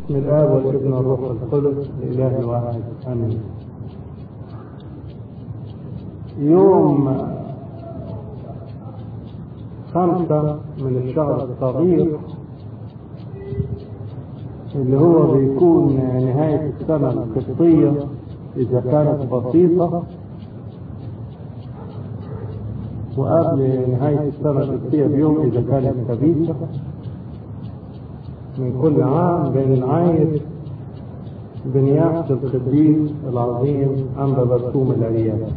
بسم الآب والابن والروح القدس الإله الواحد آمين. يوم خمسة من الشهر الصغير اللي هو بيكون نهاية السنة القبطية إذا كانت بسيطة وقبل نهاية السنة القبطية بيوم إذا كانت كبيرة من كل عام بنعايد بنيافة القديس العظيم أنبا برسوم العريان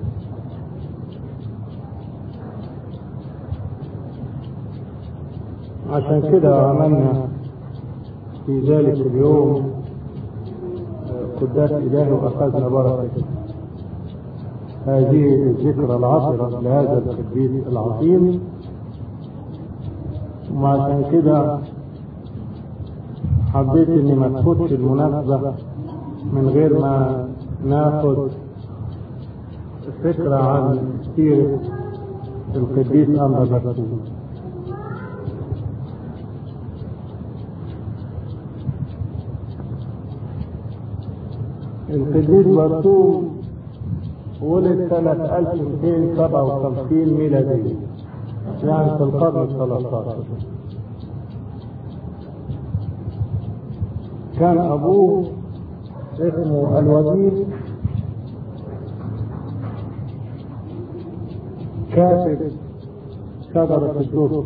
عشان كده عملنا في ذلك اليوم قداس إلهي وأخذنا بركة هذه الذكرى العشرة لهذا القديس العظيم وعشان كده حبيت اني ما تفوتش المناسبة من غير ما ناخد فكرة عن سيرة القديس أنبا برسوم القديس برسوم ولد سنة 1257 ميلادية يعني في القرن الثلاثة كان أبوه اسمه الوزير كاتب شجرة الدر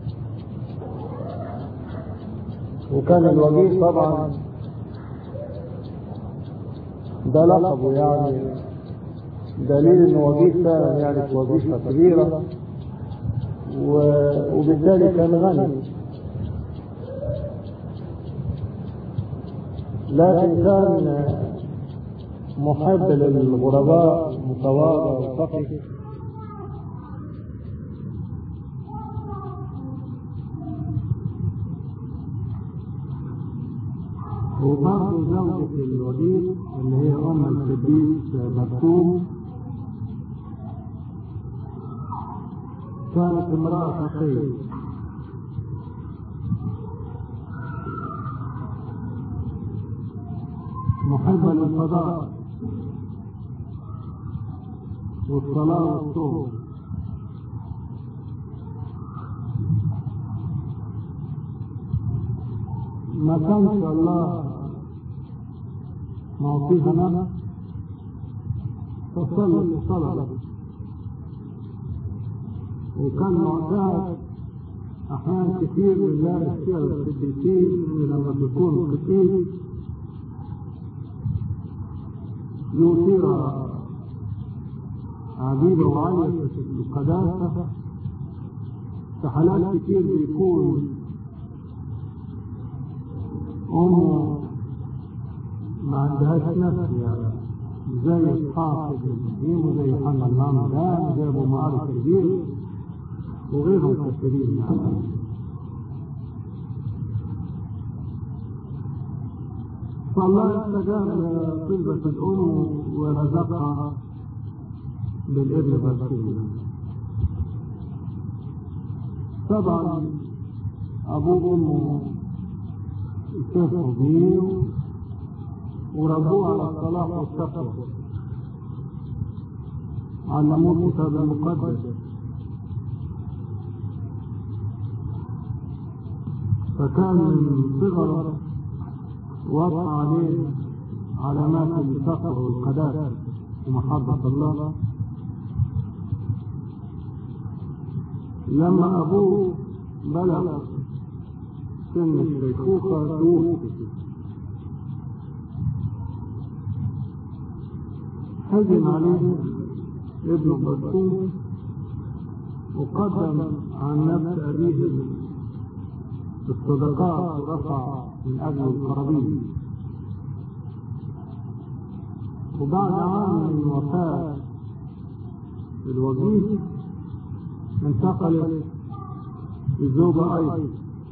وكان الوزير طبعا ده لقبه يعني دليل انه وظيفة فعلا يعني وظيفة كبيرة وبالتالي كان غني لكن كان محب للغرباء متواضع وفقي وبرضه زوجة الوزير اللي هي أم القديس مرسوم كانت امرأة فقيرة محبة للفضاء والصلاة والصوم ما كانش الله معطيها نفس تصلي الصلاة وكان معتاد أحيان كثير بنلاقي السير القديسين لما بيكون قديس يثير عبيده وعالية القداسة في حالات كتير بيكون أمه ما عندهاش نفس يعني زي إسحاق بن إبراهيم وزي يوحنا النعمان وزي أبو معاذ الكبير وغيرهم كثيرين يعني فالله استجاب لطلبة الأم ورزقها بالابن برسول طبعا أبوه وأمه شافوا بيه وربوه على الصلاح والتقوى علموه الكتاب المقدس فكان من صغره وضع عليه علامات التقوى والقداسة ومحبة الله لما أبوه بلغ سن الشيخوخة توفي حزن عليه ابن برسوم وقدم عن نفس أبيه الصدقات ورفع من أجل القرابين وبعد عام من وفاة الوظيفة انتقلت الزوجة أيضا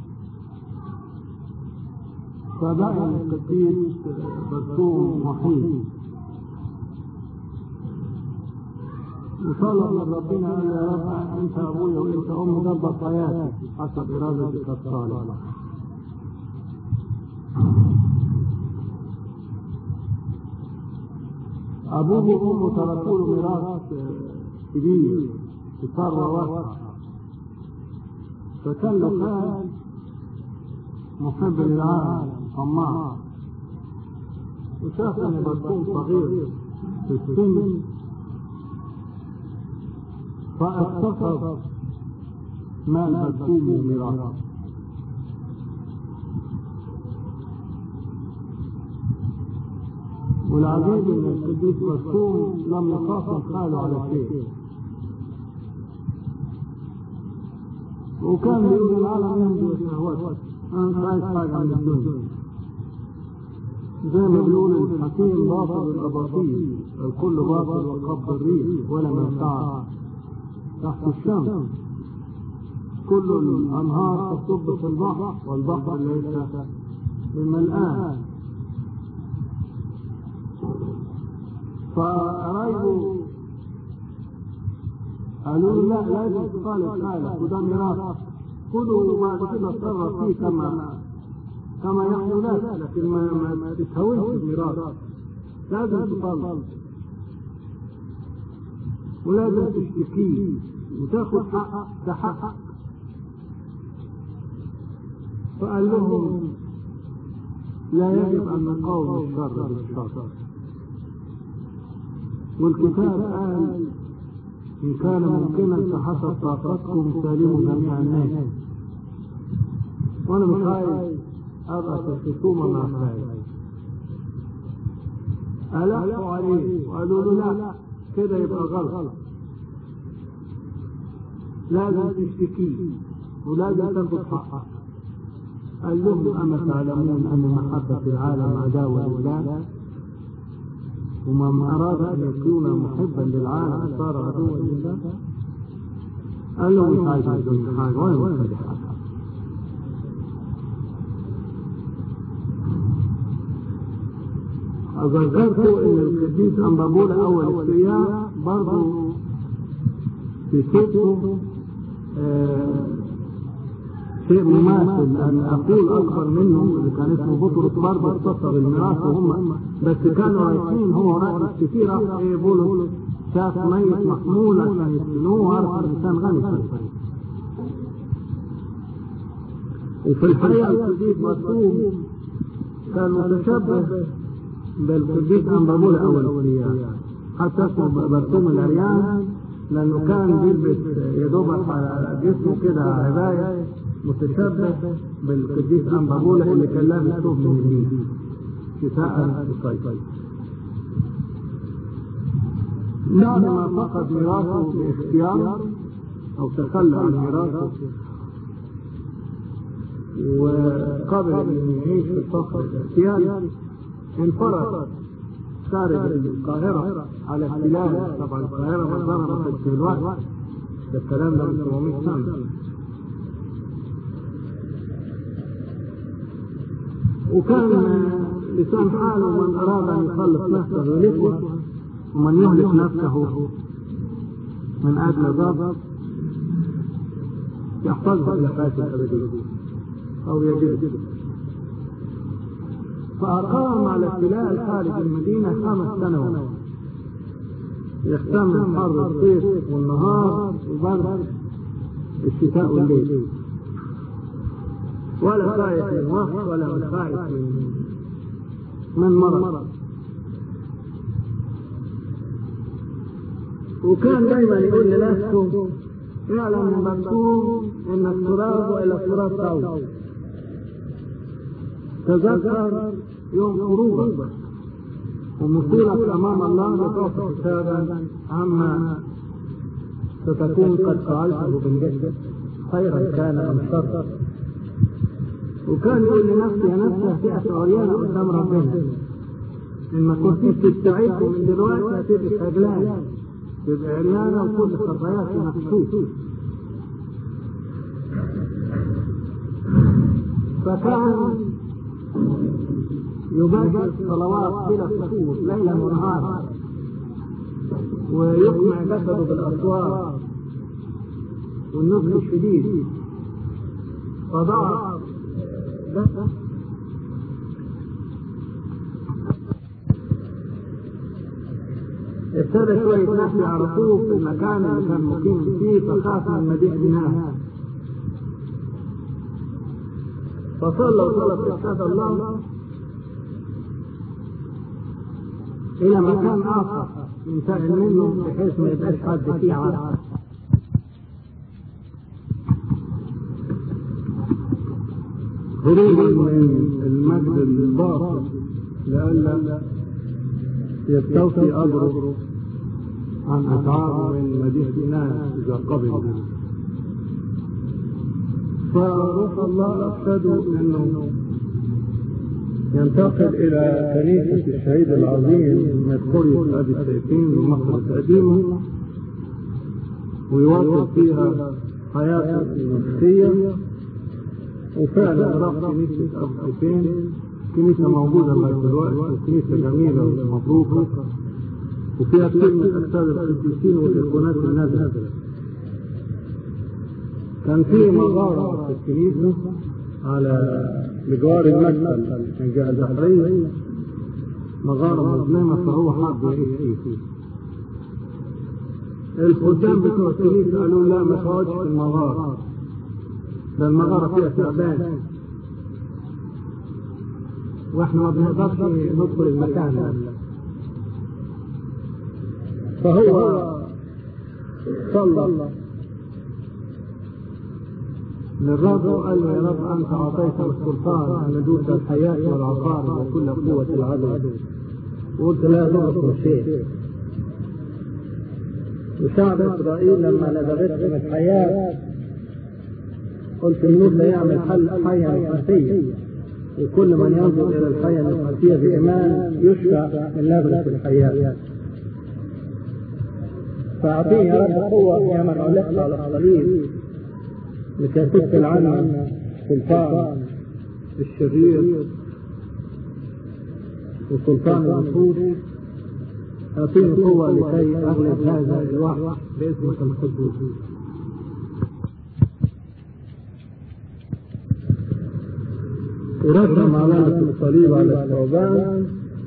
فبقي القديس برسوم وحيد وطلب من ربنا قال يا رب انت ابويا وانت امي ضبط حياتي حسب ارادتك الصالحه أبوه وأمه تركوا له ميراث كبير ثروة واسعة فكان له خال محب للعالم طماع وشاف ان برسوم صغير في السن فاقتصد مال برسوم وميراثه والعجيب ان القديس برسوم لم يخاصم حاله على شيء وكان بيقول العالم يمضي شهوات انا مش عايز حاجه من الدنيا زي ما بيقول الحكيم باطل الاباطيل الكل باطل وقبض الريح ولا منفعه تحت الشمس كل الانهار تصب في البحر والبحر ليس بملآن فقرايبه قالوا له لا لازم تصالح حالك وده ميراث خذوا وبعد كده تصرف فيه كما كما يحلو لك لكن ما ما تتهاونش الميراث لازم تصالح ولازم تشتكيه وتاخذ حق ده حقك فقال لهم لا يجب ان نقاوم الشر بالشر والكتاب قال إن كان ممكنا فحسب طاقتكم سالموا جميع الناس وأنا مش عايز أبقى في الخصومة مع خالد ألحوا عليه وقالوا له لا كده يبقى غلط لازم تشتكيه ولازم تاخد حقك قال لهم أما تعلمون أن محبة العالم عداوة لله ومن أراد أن يكون محبا للعالم صار عدوا لله قال له مش عايز أقول حاجة ولا مش حاجة ذكرت ان القديس امبابولا اول الصيام برضه في كتبه آه شيء مماثل ان اقول اكبر منهم اللي كان اسمه بطرس برضه اختصر الميراث وهم بس كانوا رايحين هو رايح كتير راح ايه بولس شاف ميت محمول عشان يسكنوه وعرف الانسان غني فيه وفي الحقيقه القديس مرسوم كان متشبه بالقديس امبابولا اول الاولياء حتى اسمه مرسوم العريان لانه كان بيلبس يا دوبك على جسمه كده عبايه متشبه بالقديس امبابولا اللي كان لابس ثوب من النيل شتاء الصيف بعد ما فقد ميراثه باختيار او تخلى عن ميراثه وقبل ان يعيش في الفقر الاختياري انفرد خارج القاهرة على التلال طبعا القاهرة ما ضربت في الوقت ده الكلام ده من 700 سنة وكان لسان حاله من أراد أن يخلص نفسه يهلكه ومن يهلك نفسه من أجل ضرب يحفظه إلى حياة الأبدية أو يجده فأقام على التلال خارج المدينة خمس سنوات يحتمل حر الصيف والنهار وبرد الشتاء والليل ولا خايف من وقت ولا خايف من من مرض وكان دائما يقول لنفسه اعلم المكتوب ان التراب والى التراب تعود تذكر يوم خروجك ومصيرك امام الله لتعطي حسابا عما ستكون قد فعلته بالجسد خيرا كان ام شرا وكان يقول لنفسي يا نفسي هتبقى عريانة قدام ربنا إن ما كنتش تستعد من دلوقتي هتبقى خجلان تبقى عريانة وكل خطاياك مكشوف فكان يباشر الصلوات بلا سكوت ليلا ونهارا ويقمع جسده بالاصوات والنصح الشديد فضعف جسده ابتدى شوية ناس يعرفوه في المكان اللي كان مقيم فيه فخاف من مديح هناك فصلى وطلب إرشاد الله إلى مكان آخر ينتقل منه بحيث ما يبقاش حد فيه عارف هروبا من المجد الباطل لئلا يستوفي أجره عن أتعابه من مدينة ناس إذا قبل فروح الله أرشده أنه ينتقل إلى كنيسة الشهيد العظيم مدخولية أبي السيفين بمصر القديمة ويواصل فيها حياته النفسية وفعلا راح كنيسة أبو السيفين كنيسة موجودة لغاية دلوقتي وكنيسة جميلة ومبروكة وفيها كثير من الأجساد القديسين والإيقونات النادرة كان في مغارة في الكنيسة على بجوار المدخل من جهة البحرية مغارة مظلمة فهو حب يعيش فيه الخدام بتوع الكنيسة قالوا لا ما تقعدش في المغارة ده المغارة فيها تعبان واحنا ما بنقدرش ندخل المكان ده فهو صلى للرب وقال له يا رب انت اعطيتنا السلطان ان ندوس الحياه والعقار وكل قوه العدو وقلت لا يضركم شيء وشعب اسرائيل لما نزغتهم الحياه قلت النور لا يعمل حل حيا خفيا وكل من ينظر الى الحياه الخفيه بايمان يشفع من نبره الحياه فاعطيني يا رب قوه يا من علقت على الصليب لكي تسأل عن سلطان الشرير وسلطان النفوس أعطيني قوة لكي أغلب هذا الوحش باسمك القدوس ورسم علامة الصليب على الثوبان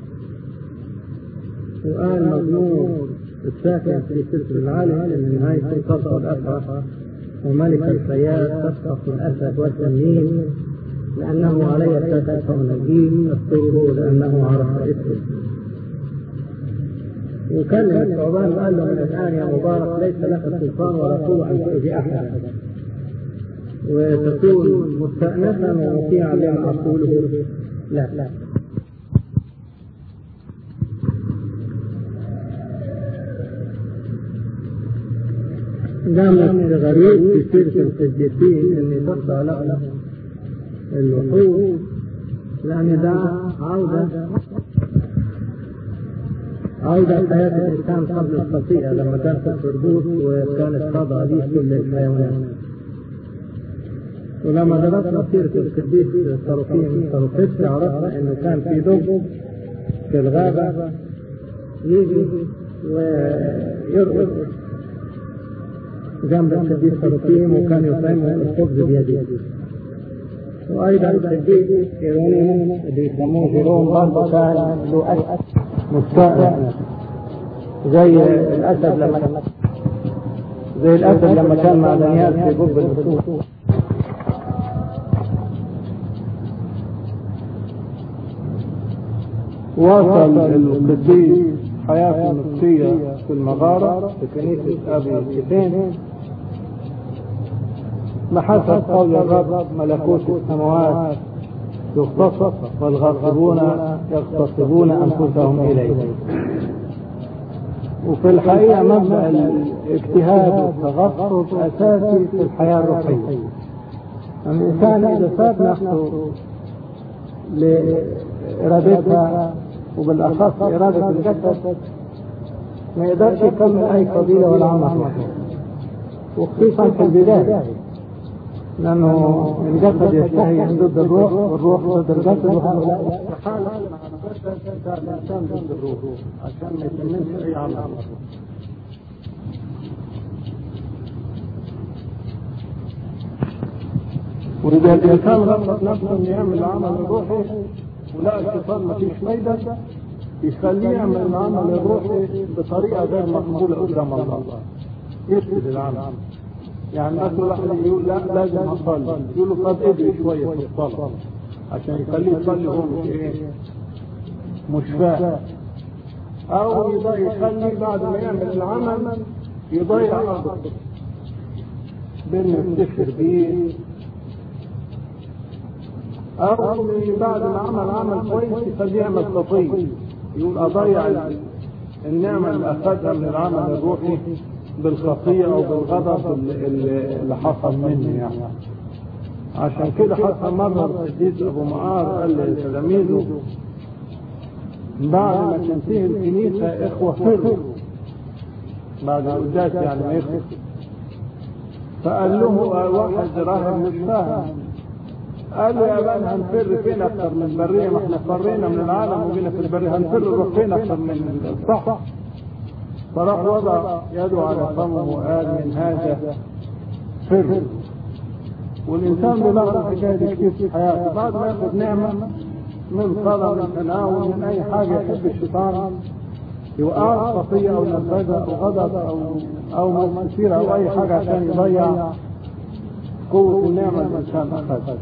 وقال مزمور الساكن في سلسلة العالم من نهاية تبقى الأسرى وملك الحياة تسقط الأسد والتنين لأنه علي اتكت ونجيه أذكره لأنه عرف اسمه وكلم الثعبان وقال له من الآن يا مبارك ليس لك سلطان ولا قوة أن تؤذي أحدا وتكون مستأنسا ومطيعا لما أقوله لا لا دام غريب في سيرة القديسين اللي تخضع لهم الوحوش لأن ده عودة عودة حياة الإنسان قبل الخطيئة لما كان في الفردوس وكانت خاضعة ليه كل الحيوانات ولما درسنا سيرة القديس صاروخيم صاروخيس عرفنا إنه كان في دب في الغابة يجي ويرقص جنب القديس صاروخيم وكان يطعمه الخبز بيده وايضا القديس ايرونيموس اللي يسموه جيروم برضه كان له اسد مستائم زي الاسد لما زي الاسد لما كان مع دانيال في جب الاسود وصل القديس حياته النفسية في المغارة في كنيسة أبي الكتين بحسب قول الرب ملكوت السماوات يغتصب والغاصبون يغتصبون أنفسهم إليه وفي الحقيقة مبدأ الاجتهاد والتغصب أساسي في الحياة الروحية الإنسان إذا ساب نفسه لإرادتها وبالأخص إرادة الجسد ما يقدرش يكمل أي فضيلة ولا عمل وخصوصا في البداية لأنه الجسد يشتهي ضد الروح والروح ضد الجسد وهؤلاء استحالة الإنسان ضد الروح عشان ما يتمنش أي عمل وإذا الإنسان غلط نفسه إنه يعمل العمل الروحي ولقى الشيطان ما فيش فايدة يخليه يعمل العمل الروحي بطريقة غير مقبولة قدام الله يفسد العمل يعني مثلا واحد يقول لا لازم اصلي يقول له طب ادري شويه في الصلاه عشان يخليه يصلي وهو مش ايه مش فاهم او يضيع يخلي بعد ما يعمل العمل يضيع ارضه بانه يفتخر بيه او بعد ما عمل عمل كويس يخليه يعمل تطيب يقول اضيع النعمه اللي اخذها من العمل الروحي بالخطية أو بالغضب اللي اللي حصل مني يعني عشان كده حتى مرة القديس أبو معاذ قال لتلاميذه بعد ما تنتهي الكنيسة إخوة فروا بعد القداس يعني ما يخرج فقال له واحد راهب مش فاهم قال له يا بان هنفر فين اكثر من البريه ما احنا فرينا من العالم وجينا في البريه هنفر نروح فين اكثر من الصح فراح وضع يده على فمه وقال من هذا فر والإنسان بيلاحظ الحكاية دي كتير في حياته بعد ما ياخد نعمة من صلاة من تناول من أي حاجة يحب الشيطان يوقع خطية أو نرفزة أو غضب أو أو مسيرة أو أي حاجة عشان يضيع قوة النعمة اللي الإنسان أخذها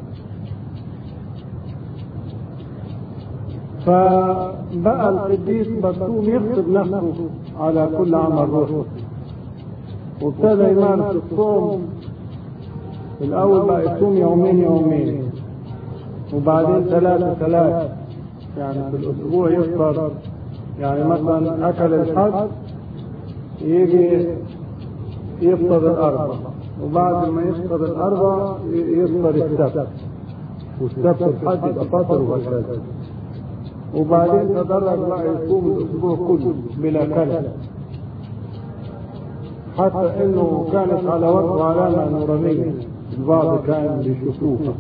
فبقى القديس برسوم يغصب نفسه على كل عمل روحي وابتدى يمارس الصوم الأول بقى يصوم يومين يومين وبعدين ثلاثة ثلاثة يعني في الأسبوع يفطر يعني مثلا أكل الحد يجي يفطر الأربع وبعد ما يفطر الأربع يفطر السبت والسبت الحد يبقى فطر وهكذا وبعدين تدرج بقى يصوم الاسبوع كله بلا كلام حتى انه كانت على وجهه علامه نورانيه البعض كان بيشوفوها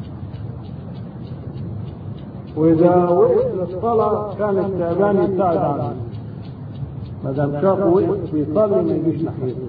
واذا وقف للصلاه كان التعبان يبتعد عنه ما دام شافه وقف بيصلي ما يجيش ناحيته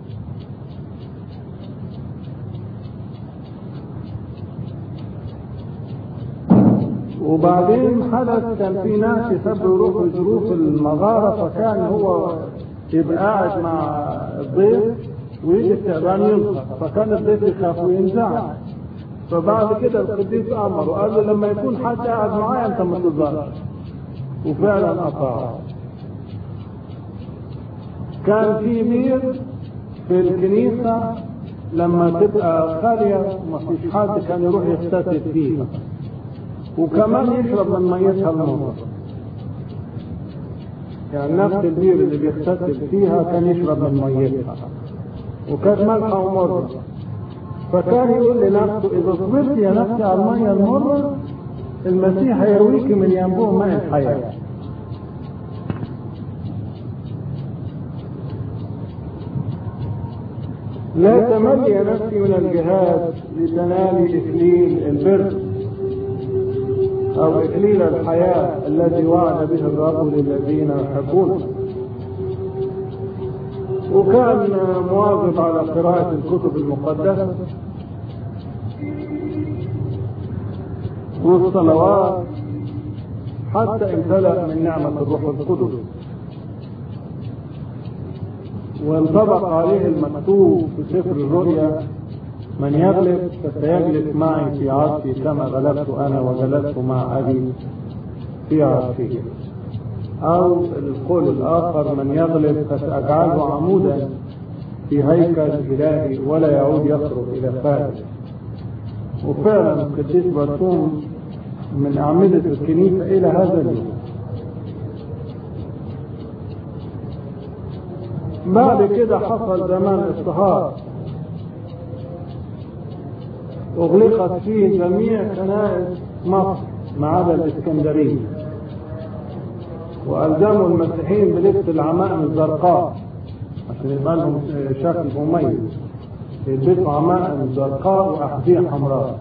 وبعدين حدث كان في ناس يحبوا يروحوا ظروف المغاره فكان هو يبقى قاعد مع الضيف ويجي التعبان يلقى فكان الضيف يخاف وينزعج فبعد كده القديس امر وقال له لما يكون حد قاعد معايا انت ما تظهرش وفعلا اطاع كان في بير في الكنيسه لما تبقى خاليه وما فيش حد كان يروح يغتسل فيها وكمان يشرب من ميتها المرة يعني نفس البير اللي بيغتسل فيها كان يشرب من ميتها وكانت مالحة ومرة فكان يقول لنفسه إذا صبرت يا نفسي على المية المرة المسيح هيرويك من ينبوع ماء الحياة لا تمل يا نفسي من الجهاد لتنالي إكليل البر أو إكليل الحياة الذي وعد به الرب للذين يحبونه وكان مواظب على قراءة الكتب المقدسة والصلوات حتى امتلأ من نعمة الروح القدس وانطبق عليه المكتوب في سفر الرؤيا من يغلب فسيجلس معي في عرشي كما غلبت انا وجلست مع ابي في عرشه او القول الاخر من يغلب فساجعله عمودا في هيكل الهي ولا يعود يخرج الى فارس وفعلا القديس برسوم من اعمده الكنيسه الى هذا اليوم بعد كده حصل زمان اضطهاد أغلقت فيه جميع كنائس مصر ما عدا الإسكندرية وألزموا المسيحيين بلبس العمائم الزرقاء عشان يبقى لهم شكل مميز يلبسوا عمائم زرقاء وأحذية حمراء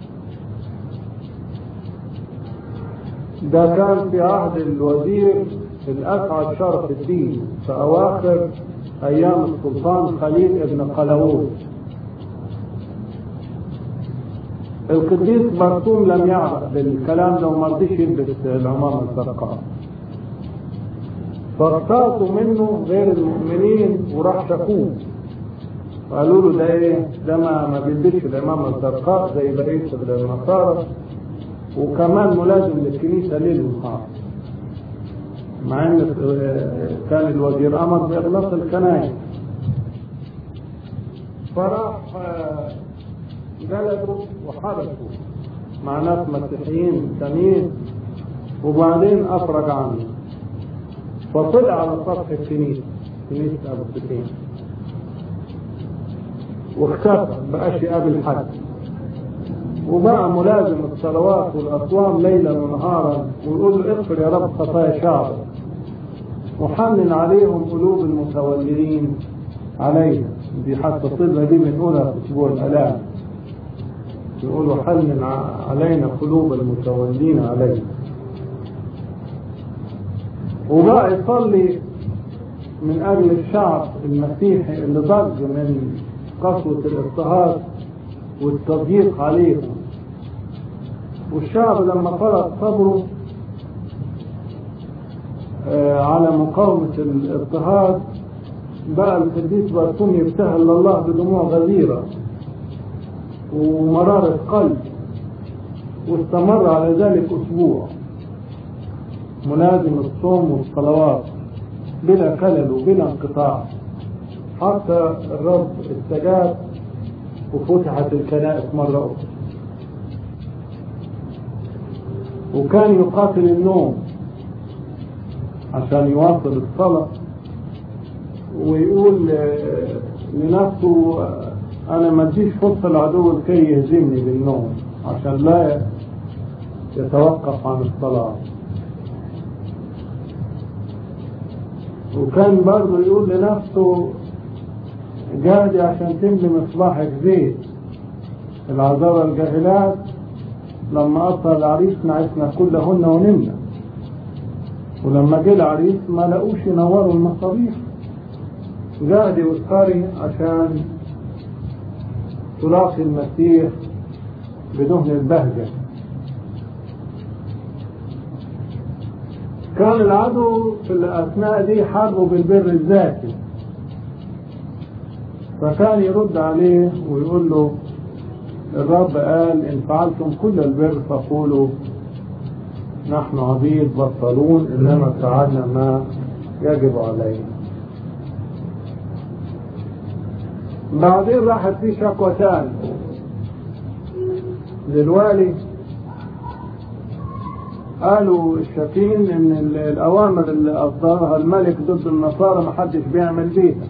ده كان في عهد الوزير الأسعد شرف الدين في أواخر أيام السلطان خليل ابن قلاوون القديس برسوم لم يعرف بالكلام ده وما رضيش يلبس العمامة الزرقاء فاغتاظوا منه غير المؤمنين وراح شافوه قالوا له ده ايه ده ما ما بيلبسش الامامه الزرقاء زي بقيه النصارى وكمان ملازم للكنيسه ليل ونهار مع ان كان الوزير امر باغلاق الكنائس فراح جلدوا وحرسوا مع ناس مسيحيين تانيين وبعدين افرج عنه فطلع على سطح الكنيسه كنيسه ابو سفيان واختفى بقاش يقابل حد وبقى ملازم الصلوات والاصوام ليلا ونهارا ويقول له اغفر يا رب خطايا شعبك وحنن عليهم قلوب المتولين عليها دي حتى الصلة دي بنقولها في اسبوع الالام يقولوا حنن علينا قلوب المتولين علينا وبقى يصلي من اجل الشعب المسيحي اللي ضج من قسوة الاضطهاد والتضييق عليهم والشعب لما فرض صبره آه على مقاومة الاضطهاد بقى القديس بارتوم يبتهل لله بدموع غزيرة ومرارة قلب واستمر على ذلك أسبوع ملازم الصوم والصلوات بلا خلل وبلا انقطاع حتى الرب استجاب وفتحت الكنائس مرة أخرى وكان يقاتل النوم عشان يواصل الصلاة ويقول لنفسه أنا ما اديش فرصة العدو لكي يهزمني بالنوم عشان لا يتوقف عن الصلاة وكان برضه يقول لنفسه جاهدي عشان تملي مصباحك زيت العذارى الجاهلات لما أطلع العريس نعسنا كلهن ونمنا ولما جه العريس ما لقوش ينوروا المصابيح جاهدي واسهري عشان تلاقي المسيح بدهن البهجة كان العدو في الأثناء دي حاربه بالبر الذاتي فكان يرد عليه ويقول له الرب قال إن فعلتم كل البر فقولوا نحن عبيد بطلون إنما فعلنا ما يجب علينا بعدين راحت في شكوى ثانية للوالي قالوا الشاكين ان الاوامر اللي اصدرها الملك ضد النصارى ما حدش بيعمل بيها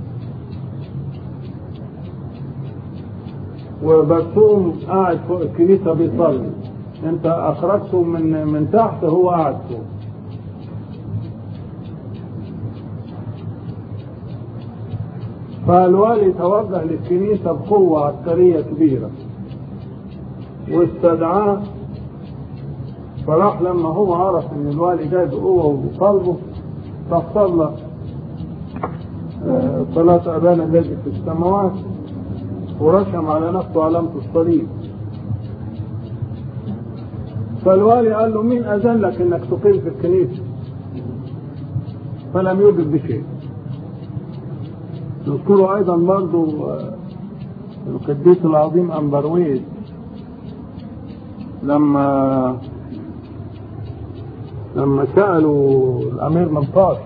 وبرسوم قاعد فوق الكنيسه بيصلي انت اخرجته من من تحت هو قاعد فوق فالوالي توجه للكنيسة بقوة عسكرية كبيرة واستدعاه فراح لما هو عرف ان الوالي جاي بقوة وبقلبه فصلى صلاة أبانا الذي في السماوات ورشم على نفسه علامة الصليب فالوالي قال له مين أذن لك انك تقيم في الكنيسة فلم يجب بشيء نذكره ايضا برضو القديس العظيم امبرويز لما لما سألوا الامير منطاش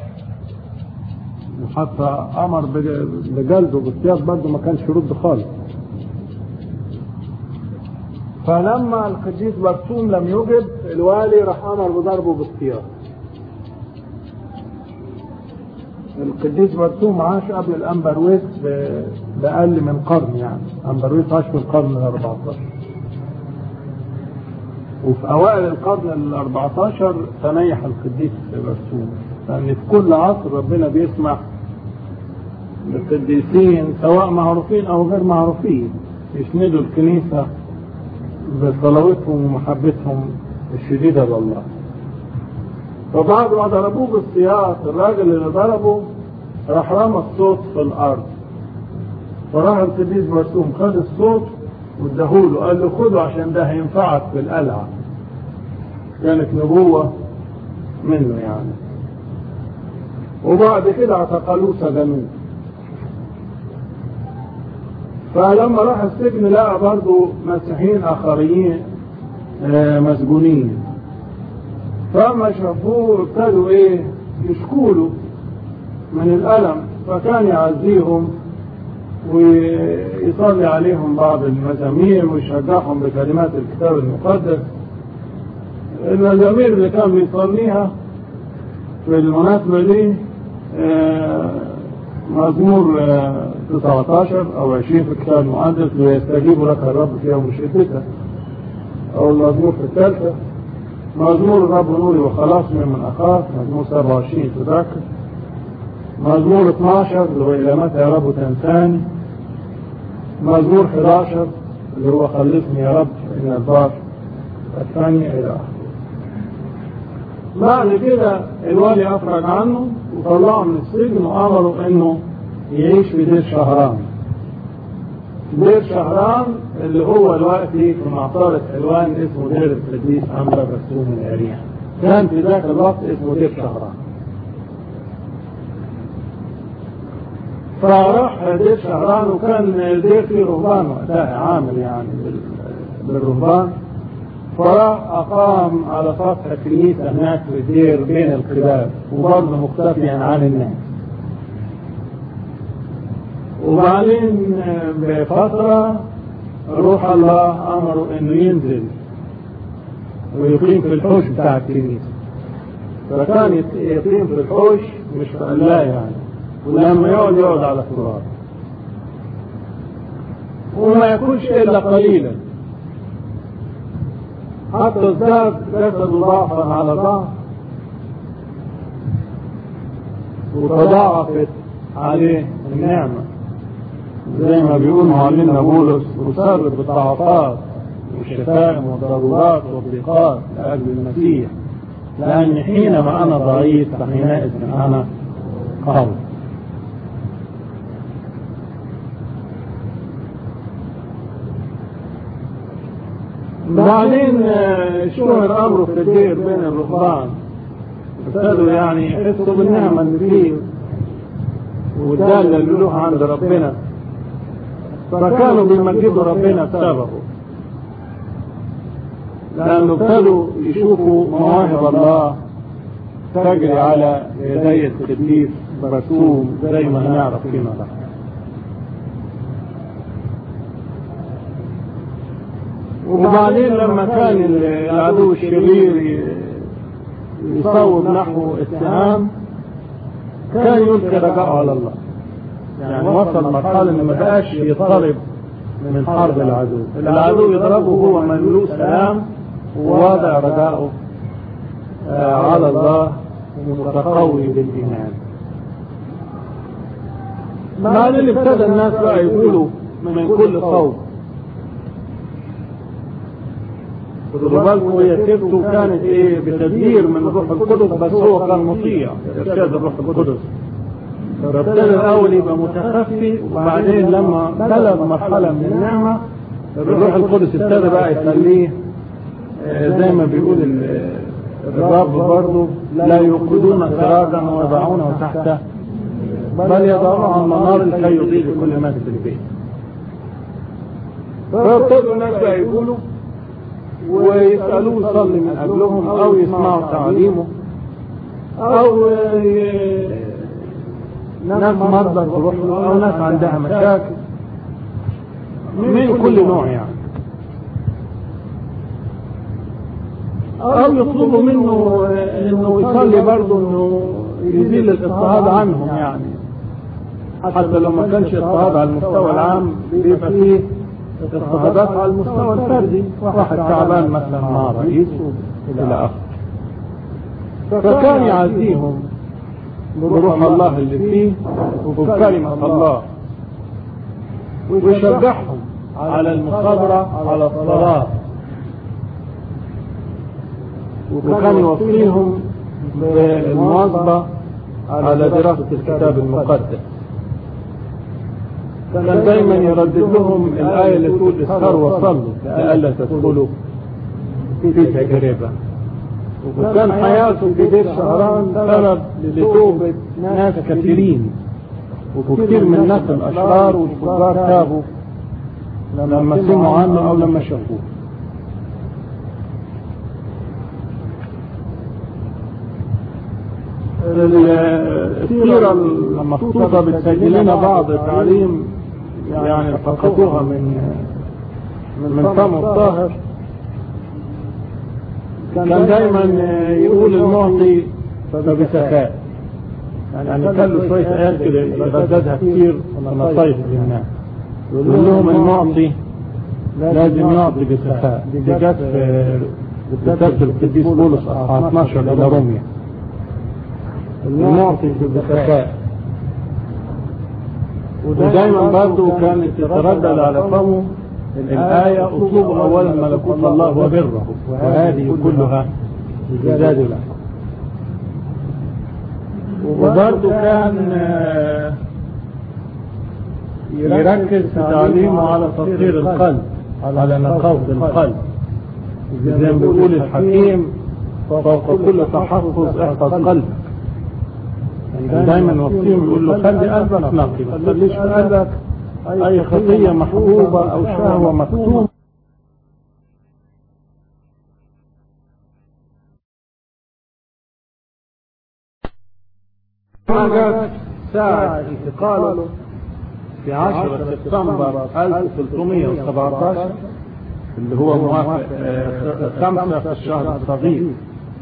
حتى امر بجلده بالسياق برضه ما كانش يرد خالص فلما القديس برسوم لم يجب الوالي راح امر بضربه بالسياق القديس برسوم عاش قبل الأنبرويس بأقل من قرن يعني أنبرويس عاش في القرن ال 14 وفي أوائل القرن ال 14 تنيح القديس برسوم لأن في كل عصر ربنا بيسمح للقديسين سواء معروفين أو غير معروفين يسندوا الكنيسة بصلواتهم ومحبتهم الشديدة لله فبعد ما ضربوه بالسياط الراجل اللي ضربه راح رمى الصوت في الارض فراح القديس مرسوم خد الصوت واداهوله قال له خده عشان ده هينفعك في القلعه كانت نبوه منه يعني وبعد كده اعتقلوه سجنوه فلما راح السجن لقى برضه مسيحيين اخرين آه، مسجونين فلما شافوه ابتدوا ايه يشكوا له من الالم فكان يعزيهم ويصلي عليهم بعض المزامير ويشجعهم بكلمات الكتاب المقدس المزامير اللي كان بيصليها في المناسبة دي آه، مزمور آه، 19 أو 20 في الكتاب المقدس ويستجيب لك الرب في يوم شدتك أو المزمور في الثالثة مزمور الرب نوري وخلاص من أخاف مزمور 27 تذكر مزمور 12 اللي هو إلى متى يا رب تنساني مزمور 11 اللي هو خلصني يا رب من البار الثانية إلى آخره بعد كده الوالي أفرج عنه وطلعه من السجن وأمره إنه يعيش في دير شهران دير شهران اللي هو دلوقتي في معصرة حلوان اسمه دير القديس عمرو رسوم العريان كان في ذاك الوقت اسمه دير شهران فراح دير شهران وكان دير فيه رهبان وقتها عامل يعني بال- بالرهبان فراح أقام على سطح كنيسة هناك في الدير بين القباب وبرضه مختفيا عن الناس وبعدين بفترة روح الله أمره إنه ينزل ويقيم في الحوش بتاع الكنيسة فكان يت- يقيم في الحوش مش في قلاية يعني ولما يقعد يقعد على التراب وما ياكلش إلا قليلا حتى ازداد جسده ضعفا على ضعف وتضاعفت عليه النعمة زي ما بيقول معلمنا بولس وصار بالضعفات والشتائم والضرورات والضيقات لأجل المسيح لأن حينما أنا ضعيف فحينئذ أنا قوي بعدين آه، اشتهر امره في الدير بين الرهبان ابتدوا يعني يحسوا بالنعمه اللي فيه والداله اللي له عند ربنا فكانوا بيمجدوا ربنا بسببه لانه ابتدوا يشوفوا مواهب الله تجري على يدي القديس برسوم زي ما هنعرف فيما بعد وبعدين لما كان العدو الشرير ي- يصوب نحو اتهام كان يلقي رجاءه على الله يعني وصل مرحلة انه ما بقاش يضطرب من حرب العدو العدو يضربه هو مملوء سلام وواضع رجاءه آه، على الله ومتقوي بالايمان بعدين ابتدى الناس بقى يقولوا من كل صوت خدوا بالكم هي سيرته كانت ايه بتدبير من الروح القدس بس هو كان مطيع ارشاد الروح القدس فابتدى الاول يبقى متخفي وبعدين لما بلغ مرحله من النعمه الروح القدس ابتدى بقى يخليه آه، زي ما بيقول ال- الرب برضه لا يوقدون سراجا ويضعونه تحته بل يضعونه على المنار لكي يضيء لكل ما في البيت فابتدوا الناس بقى يقولوا ويسألوه يصلي من أجلهم أو يسمعوا تعليمه أو ي- ناس مرضى تروح له أو ناس عندها مشاكل من كل نوع يعني أو يطلبوا منه إنه يصلي برضه إنه يزيل الاضطهاد عنهم يعني حتى لو ما كانش اضطهاد على المستوى العام بيبقى فيه اضطهادات على المستوى الفردي واحد تعبان مثلا مع رئيسه الى اخره فكان يعزيهم بروح الله اللي فيه وبكلمة الله ويشجعهم على المثابرة على الصلاة وكان يوصيهم بالمواظبة على دراسة الكتاب المقدس كان دايما يردد لهم الآية اللي تقول اسهروا وصلوا لئلا تدخلوا في تجربة وكان حياته في دير شهران سبب لتوبة ناس كثيرين وكثير من الناس الأشرار والفجار تابوا لما سمعوا عنه أو لما شافوه السيرة المخطوطة بتسجل لنا بعض التعليم يعني التقطوها من من فم الطاهر كان دايما يقول المعطي فبسخاء يعني كان له شوية آيات كده يرددها كتير ونصايح للناس يقول لهم المعطي لازم يعطي بسخاء دي جت في رسالة القديس بولس أصحاح 12 إلى روميا المعطي بسخاء ودايما برضه كانت تتردد على فمه الآية اطلبوا أولا ملكوت الله وبره وهذه كلها زاد له وبرضه كان يركز في تعليمه على تطهير القلب على نقاوة القلب زي ما بيقول الحكيم فوق كل تحفظ احفظ قلبك يعني دايما وصيهم يقول له خلي قلبك نقي ما تخليش في قلبك اي خطية محبوبة او شهوة مكتومة جاءت ساعة انتقاله في 10 سبتمبر 1317 اللي هو موافق خمسة في الشهر الصغير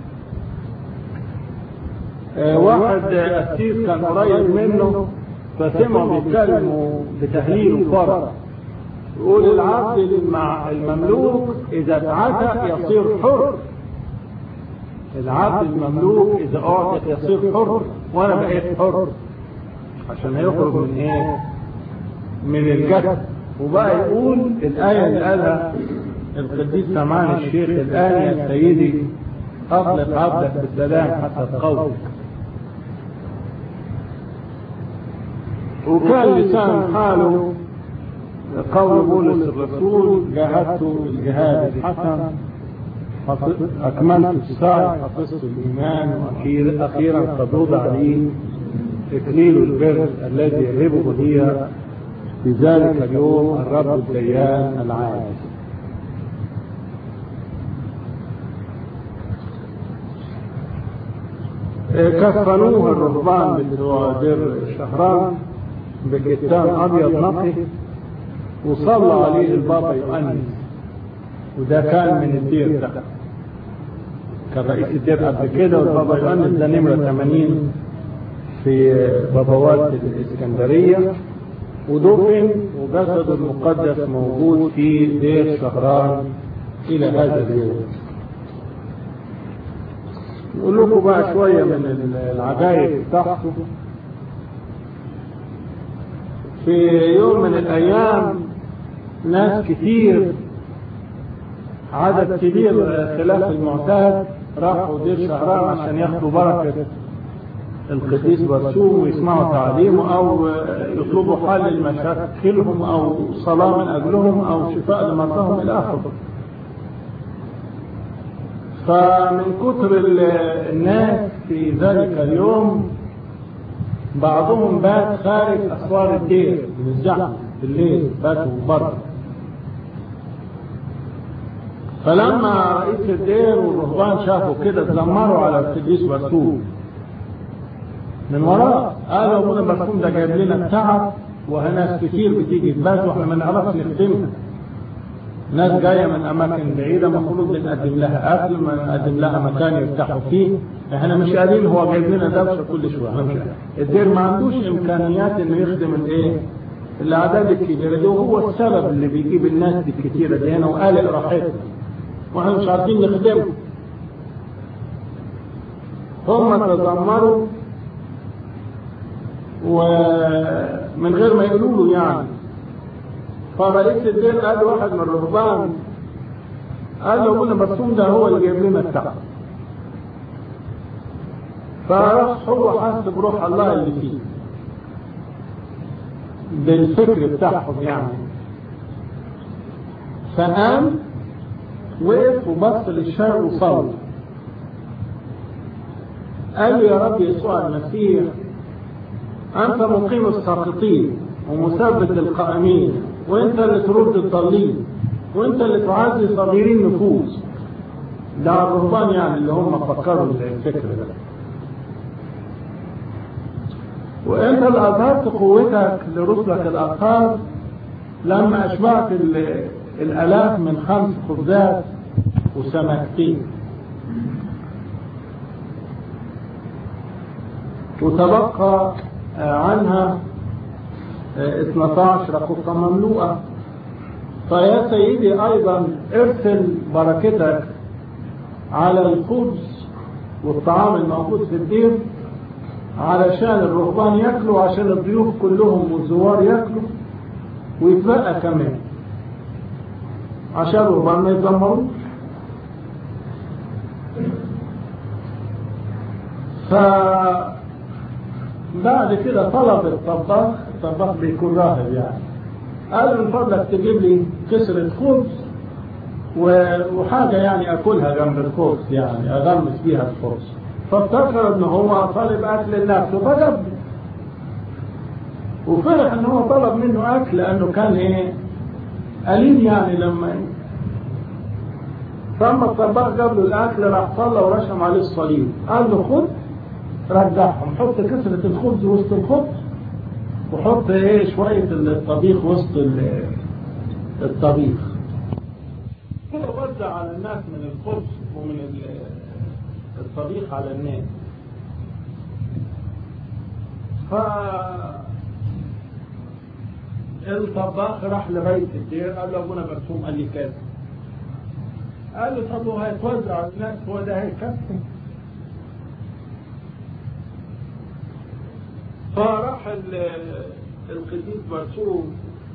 واحد أسيس كان قريب منه فسمعوا بيتكلموا بتهليل وفرح يقول العبد مع المملوك إذا اتعتق يصير حر العبد المملوك إذا أعتق يصير حر وأنا بقيت حر عشان هيخرج من إيه؟ من الجسد وبقى يقول الآية اللي قالها القديس سمعان الشيخ الآن يا سيدي أطلق عبدك بالسلام حتى تقوم وكان لسان حاله قول بولس الرسول جاهدت الجهاد الحسن أكملت السعي حفظت الإيمان وأخيرا قد وضع لي إكليل البر الذي يهبه لي في ذلك اليوم الرب الديان العادل كفنوه الرهبان بتوع دير شهران بكتان ابيض نقي وصلى عليه البابا يؤنس وده كان من الدير ده كان رئيس الدير قبل كده والبابا يؤنس ده نمرة 80 في بابوات الاسكندرية ودفن وجسده المقدس موجود في دير شهران إلى هذا اليوم نقول لكم بقى شوية من العجائب بتاعته في يوم من الأيام ناس كتير عدد كبير خلاف المعتاد راحوا دير شهران عشان ياخدوا بركة القديس برسوم ويسمعوا تعليمه أو يطلبوا حل لمشاكلهم أو صلاة من أجلهم أو شفاء لمرضاهم إلى آخره فمن كثر الناس في ذلك اليوم بعضهم بات خارج اسوار الدير من الزحمه بالليل باتوا بره فلما رئيس الدير والرهبان شافوا كده اتذمروا على القديس برسوم من وراه قالوا ابونا برسوم ده جايب لنا التعب وناس كتير بتيجي تبات واحنا ما نعرفش نخدمها ناس جايه من اماكن بعيده المفروض بنقدم لها اكل ما نقدم لها مكان يرتاحوا فيه احنا مش قادرين هو جايب لنا دوشه كل شويه احنا مش الدير ما عندوش امكانيات انه يخدم الايه الاعداد الكبيره دي وهو السبب اللي بيجيب الناس دي الكتيره دي هنا وقالق راحتنا واحنا مش عارفين نخدمهم هم تذمروا ومن غير ما يقولوا له يعني فرئيس الدين قال واحد من الرهبان قال له ابونا مرسوم ده هو اللي جايب لنا التعب فراح هو حس بروح الله اللي فيه بالفكر بتاعهم يعني فقام وقف وبص للشرق وصلى قال له يا رب يسوع المسيح أنت مقيم الساقطين ومثبت القائمين وأنت اللي ترد الضالين وأنت اللي تعزي صغيري النفوس ده الرهبان يعني اللي هم فكروا الفكر ده وانت اللي اظهرت قوتك لرسلك الاخر لما اشبعت الالاف من خمس خبزات وسمكتين وتبقى عنها 12 قطة مملوءة فيا سيدي أيضا ارسل بركتك على الخبز والطعام الموجود في الدير علشان الرهبان ياكلوا عشان الضيوف كلهم والزوار ياكلوا ويتبقى كمان عشان الرهبان ما يتذمروش ف بعد كده طلب الطباخ الطباخ بيكون راهب يعني قال من فضلك تجيب لي كسرة خبز وحاجة يعني أكلها جنب الخبز يعني أغمس فيها الخبز فافتكر ان هو طالب اكل لنفسه فجاب وفرح ان هو طلب منه اكل لانه كان ايه قليل يعني لما ايه فاما الطباخ جاب له الاكل راح صلى ورشم عليه الصليب قال له خد رجعهم حط كسرة الخبز وسط الخبز وحط ايه شوية الطبيخ وسط الطبيخ كده وزع على الناس من الخبز ومن الطبيخ على الناس ف الطباخ راح لبيت الدير قال له ابونا مرسوم قال لي كذا قال له طب هو هيتوزع على الناس هو ده هيكفي فراح القديس مرسوم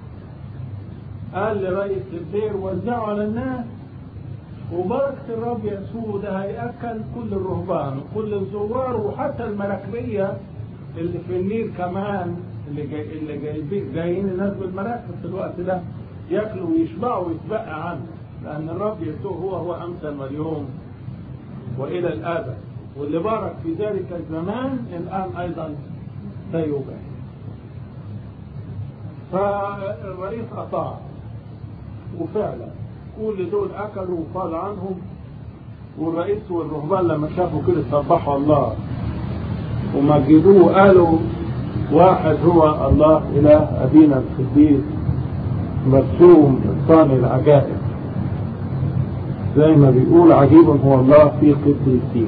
قال لرئيس الدير وزعوا على الناس وبركة الرب يسوع ده هيأكل كل الرهبان وكل الزوار وحتى المراكبية اللي في النيل كمان اللي جاي اللي جايبين جايين الناس بالمراكب في الوقت ده ياكلوا ويشبعوا ويتبقى عنه لأن الرب يسوع هو هو أمثل واليوم وإلى الأبد واللي بارك في ذلك الزمان الآن أيضا سيوجد فالرئيس أطاع وفعلا كل دول اكلوا وقال عنهم والرئيس والرهبان لما شافوا كده سبحوا الله ومجدوه قالوا واحد هو الله اله ابينا القديس مرسوم صانع العجائب زي ما بيقول عجيب هو الله في قديسين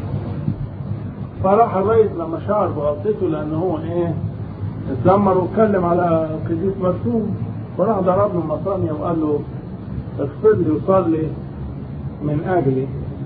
فراح الرئيس لما شعر بغلطته لان هو ايه اتذمر واتكلم على القديس مرسوم فراح ضرب له مصانية وقال له اغفر لي وصلي من اجلي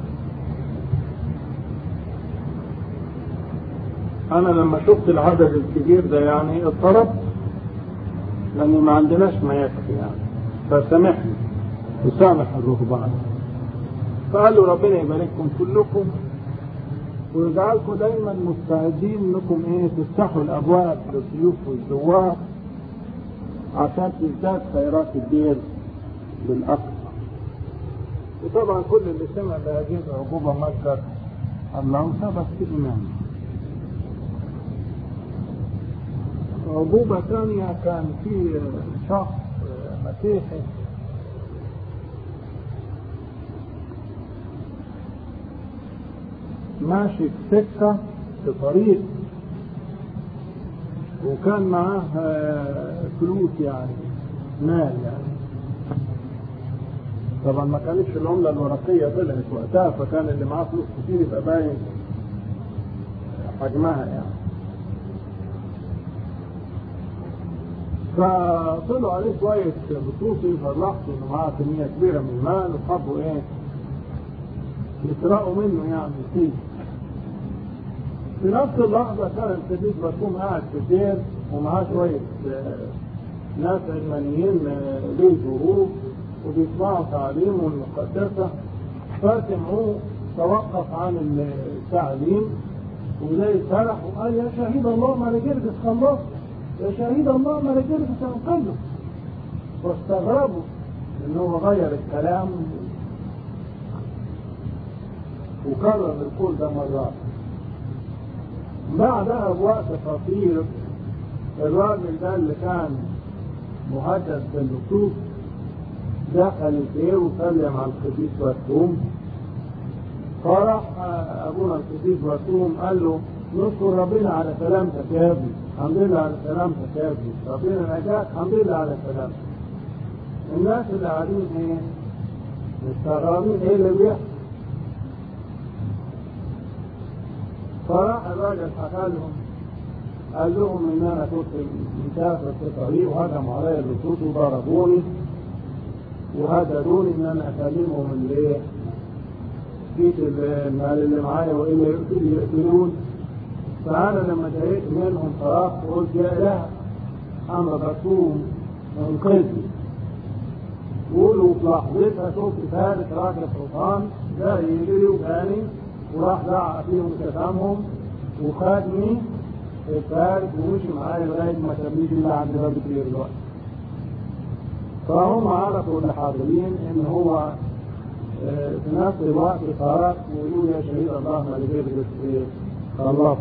انا لما شفت العدد الكبير ده يعني اضطربت لانه ما عندناش ما يكفي يعني فسامحني وسامح الرهبان فقال له ربنا يبارككم كلكم ويجعلكم دايما مستعدين انكم ايه تفتحوا الابواب للضيوف والزوار عشان تزداد خيرات الدير بالاقصى وطبعا كل اللي سمع بهذه العقوبه مجد الله وثبت في ايمانه عقوبة ثانية كان في شخص مسيحي ماشي في سكة في طريق وكان معاه فلوس يعني مال يعني طبعا ما كانتش العملة الورقية طلعت وقتها فكان اللي معاه فلوس كتير يبقى باين حجمها يعني فطلعوا عليه شوية بطوطي فلاحظوا انه معاه كمية كبيرة من المال وحبوا ايه يسرقوا منه يعني فيه في نفس اللحظة كان القديس مرسوم قاعد في الدير ومعاه شوية ناس علمانيين ليه ظروف وبيسمعوا تعليمه المقدسة فسمعوه توقف عن التعليم وزي فرح وقال يا شهيد الله ما رجلت خلصت يا شهيد الله ما رجلت تنقذه واستغربوا ان هو غير الكلام وكرر القول ده مرات بعدها بوقت قصير الراجل ده اللي كان مهدد باللصوص دخل الدير وسلم على القديس بسوم فراح ابونا القديس بسوم قال له نشكر ربنا على سلامتك يا ابني الحمد لله على سلامتك يا ابني ربنا نجاك الحمد لله على سلامتك الناس اللي قاعدين ايه مستغربين ايه اللي بيحصل فراح الراجل حكى لهم قال لهم ان انا كنت مسافر في طريق وهجموا عليا اللصوص وضربوني وهددوني ان انا اكلمهم اللي جيت المال اللي معايا وايه اللي يقتلون فانا لما ضايقت منهم صرخت وقلت يا اله انا بصوم انقذني قولوا في لحظتها شفت ثالث راجل حصان جاي يجري وجاني وراح دعا فيهم كتامهم وخدني الفارس ومشي معايا لغايه ما سابنيش الا عند باب الدير دلوقتي. فهم عرفوا اللي حاضرين ان هو في نفس الوقت خرج ويقول يا شهيد الله ما لجبرت ايه خلصت.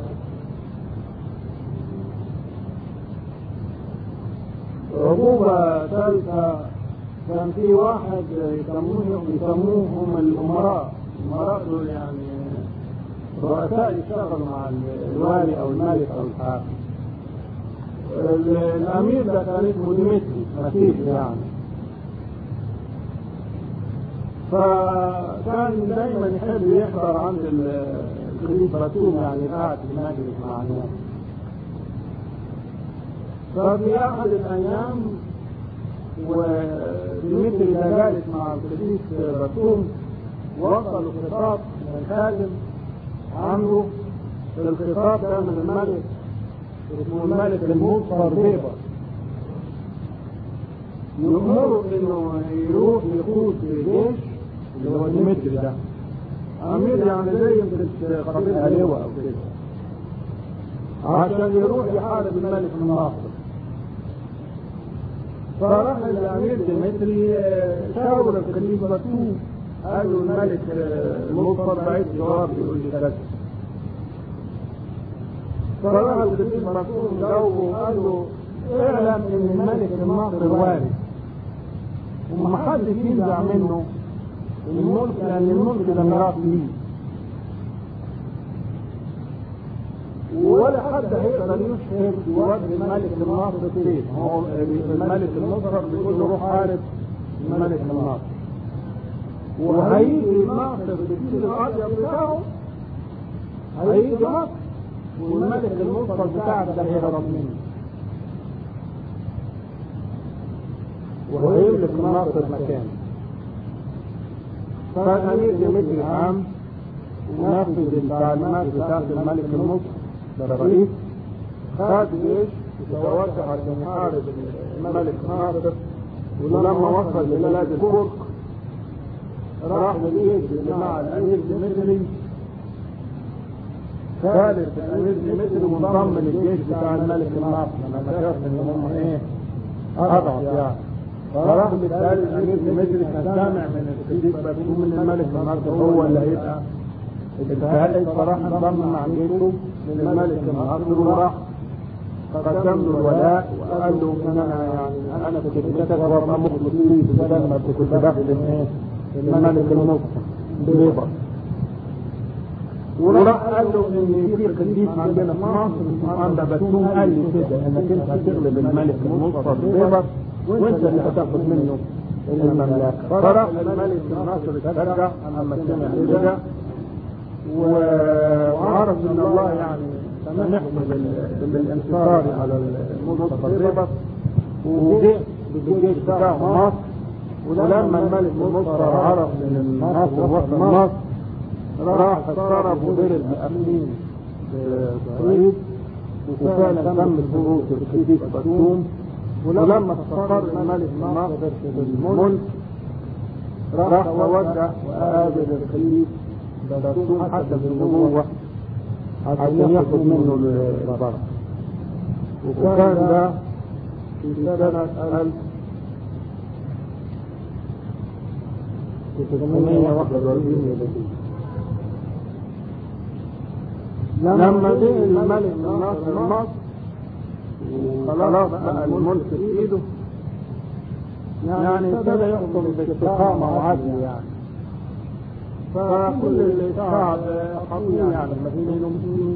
عقوبة ثالثة كان في واحد يسموهم يسموهم الأمراء، الأمراء دول يعني رؤساء يشتغلوا مع الوالي او الملك او الحاكم الامير ده كان اسمه ديمتري مسيح يعني فكان دايما يحب يحضر عند القديس باتوم يعني قاعد في المجلس مع الناس ففي احد الايام وديمتري ده جالس مع القديس باتوم وصلوا خطاب من الخادم عنده الخطاب ده من الملك اسمه الملك المصفر بيبر يأمره انه يروح يقود جيش اللي هو ديمتري ده امير يعني زي يمكن قبيلها لواء او كده عشان يروح يحارب الملك الناصر فراح الامير ديمتري شاور القديس بطوس قال له الملك المصفر بعيد جواب يقول لي كذا فراح القديس بطوس جاوبه وقال له اعلم ان الملك الناصر وارث ومحدش ينزع منه الملك لان الملك ده ميراث ليه ولا حد هيقدر يشهد بوجه الملك الناصر فين هو الملك النصر بيقول له روح حارب الملك الناصر وهيجي الناصر بالسيل الابيض بتاعه هيجي مصر والملك النصر بتاعك ده هيهرب منه وهيملك الناصر مكانه فالامير ديمتري قام ونفذ التعليمات بتاعت الملك النصر ده الرئيس خد جيش يتوجه عشان يحارب الملك ناصر ولما وصل لبلاد الفرق راح للجيش اللي مع الامير ديمتري ثالث الامير ديمتري وانضم للجيش بتاع الملك الناصر لما شاف ان هم ايه اضعف يعني فراح بالتالي الامير ديمتري كان سامع من القديس بسوم من الملك الناصر هو اللي هيبقى الثالث فراح انضم مع جيشه من الملك الناصر وراح قدم له الولاء وقال له ان انا يعني انا في خدمتك وابقى مخلص ليك بدل ما كنت بخدم ايه الملك النصر بيبر وراح قال له ان في قديس عندنا في مصر اسمه اندا بسوم قال لي كده انك انت هتغلب الملك النصر بيبر وانت اللي هتاخد منه المملكه فراح الملك الناصر استرجع اما سمع كده وعرف ان الله يعني سامحه بالانتصار على المنصر وجه بالجيش بتاعه مصر ولما الملك المنصر عرف ان النصر وصل مصر راح اضطرب وضرب بأمين صعيد وفعلا تم الهروب القديس بسوم ولما استقر الملك الناصر في الملك راح توجه وقابل الخليفه بسوم حتى بالنبوة عشان ياخد منه البركة وكان ده في سنة ألف تسعمية واحد وأربعين ميلادية لما جه الملك من ناصر مصر وخلاص بقى الملك في ايده يعني ابتدى يحكم باستقامة وعدل يعني فكل الشعب حاطين يعني المدينة مسلمين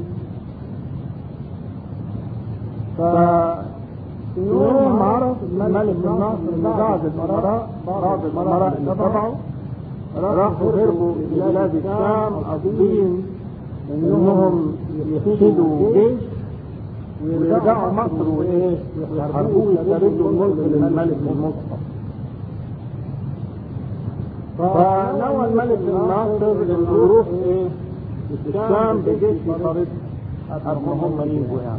ف يوم عرف الملك بن ناصر ان بعض الامراء بعض الامراء اللي تبعه راحوا هربوا الى بلاد الشام قاصدين انهم يفسدوا جيش ويرجعوا مصر وايه يحاربوه يستردوا الملك للملك المصطفى فنوى الملك بن ناصر انه يروح ايه الشام بجيش يطارد قبل ما هم يجوا يعني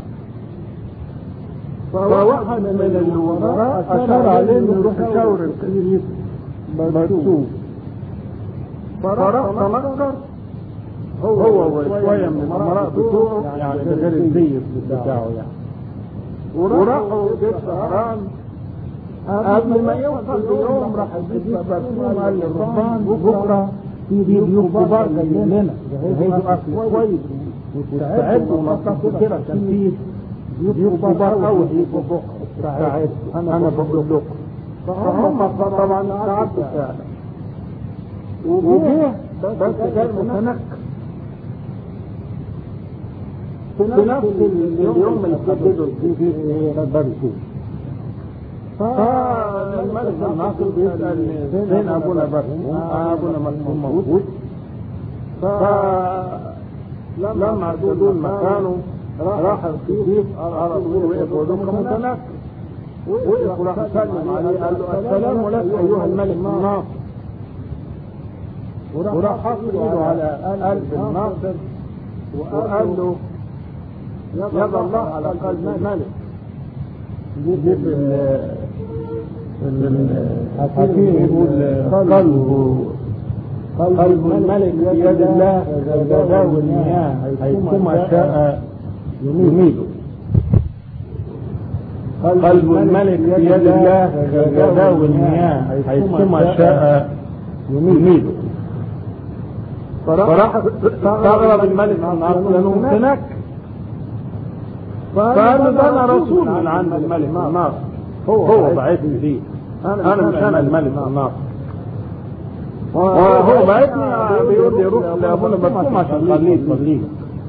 فواحد من الوزراء اشار عليه انه يروح يشاور الكبير مرسوم فراح تنكر هو وشوية من الامراء بتوعه يعني ده غير الزي بتاعه يعني وراحوا جيش سهران قبل ما يوصل بيوم راح الجيش برسوم قال للرهبان بكره في ضيوف كبار جايين لنا جهزوا اكل كويس واستعدوا ونصفوا كده عشان في ضيوف كبار قوي هيجوا بكره استعدوا انا بقول لكم فهم طبعا استعدوا فعلا وجه بس كان متنكر في نفس اليوم اللي حددوا فيه فيه برسوم فالملك الناصر بيسأل فين أبونا برسوم أبونا مرسوم موجود فلما دول مكانه راح الخيف الرسول وقف ودوك متنكر وقف وراح سلم عليه قال له السلام لك أيها الملك الناصر وراح حط ايده على قلب الناصر وقال له يد الله على قلب الملك يجيب الحكيم يقول قلبه قلب الملك بيد الله كالجبال المياه حيثما شاء يميله قلب الملك بيد الله كالجبال المياه حيثما شاء يميله فراح استغرب الملك من ناصر لانه متنكر فقال له ده انا رسول من عند الملك من ناصر هو هو بعثني فيه انا مش انا الملك من ناصر وهو بعثني بيقول لي روح لابونا برسوم عشان خليه يصلي